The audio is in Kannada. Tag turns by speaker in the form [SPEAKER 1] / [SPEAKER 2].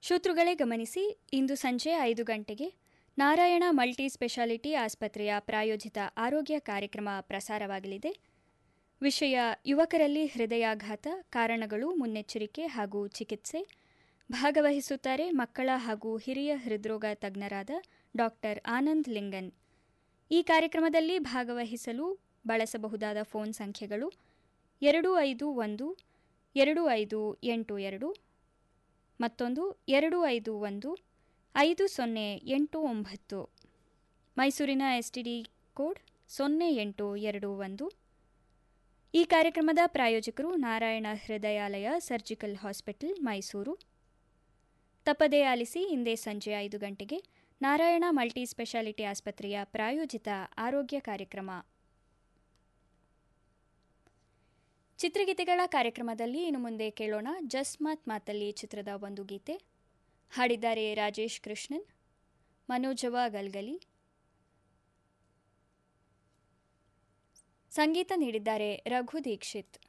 [SPEAKER 1] ಶ್ರೋತೃಗಳೇ ಗಮನಿಸಿ ಇಂದು ಸಂಜೆ ಐದು ಗಂಟೆಗೆ ನಾರಾಯಣ ಮಲ್ಟಿ ಸ್ಪೆಷಾಲಿಟಿ ಆಸ್ಪತ್ರೆಯ ಪ್ರಾಯೋಜಿತ ಆರೋಗ್ಯ ಕಾರ್ಯಕ್ರಮ ಪ್ರಸಾರವಾಗಲಿದೆ ವಿಷಯ ಯುವಕರಲ್ಲಿ ಹೃದಯಾಘಾತ ಕಾರಣಗಳು ಮುನ್ನೆಚ್ಚರಿಕೆ ಹಾಗೂ ಚಿಕಿತ್ಸೆ ಭಾಗವಹಿಸುತ್ತಾರೆ ಮಕ್ಕಳ ಹಾಗೂ ಹಿರಿಯ ಹೃದ್ರೋಗ ತಜ್ಞರಾದ ಡಾಕ್ಟರ್ ಆನಂದ್ ಲಿಂಗನ್ ಈ ಕಾರ್ಯಕ್ರಮದಲ್ಲಿ ಭಾಗವಹಿಸಲು ಬಳಸಬಹುದಾದ ಫೋನ್ ಸಂಖ್ಯೆಗಳು ಎರಡು ಐದು ಒಂದು ಎರಡು ಐದು ಎಂಟು ಎರಡು ಮತ್ತೊಂದು ಎರಡು ಐದು ಒಂದು ಐದು ಸೊನ್ನೆ ಎಂಟು ಒಂಬತ್ತು ಮೈಸೂರಿನ ಎಸ್ಟಿಡಿ ಕೋಡ್ ಸೊನ್ನೆ ಎಂಟು ಎರಡು ಒಂದು ಈ ಕಾರ್ಯಕ್ರಮದ ಪ್ರಾಯೋಜಕರು ನಾರಾಯಣ ಹೃದಯಾಲಯ ಸರ್ಜಿಕಲ್ ಹಾಸ್ಪಿಟಲ್ ಮೈಸೂರು ತಪ್ಪದೇ ಆಲಿಸಿ ಇಂದೇ ಸಂಜೆ ಐದು ಗಂಟೆಗೆ ನಾರಾಯಣ ಮಲ್ಟಿ ಸ್ಪೆಷಾಲಿಟಿ ಆಸ್ಪತ್ರೆಯ ಪ್ರಾಯೋಜಿತ ಆರೋಗ್ಯ ಕಾರ್ಯಕ್ರಮ ಚಿತ್ರಗೀತೆಗಳ ಕಾರ್ಯಕ್ರಮದಲ್ಲಿ ಇನ್ನು ಮುಂದೆ ಕೇಳೋಣ ಜಸ್ಟ್ ಮಾತ್ ಮಾತಲ್ಲಿ ಚಿತ್ರದ ಒಂದು ಗೀತೆ ಹಾಡಿದ್ದಾರೆ ರಾಜೇಶ್ ಕೃಷ್ಣನ್ ಮನೋಜವ ಗಲ್ಗಲಿ ಸಂಗೀತ ನೀಡಿದ್ದಾರೆ ರಘು ದೀಕ್ಷಿತ್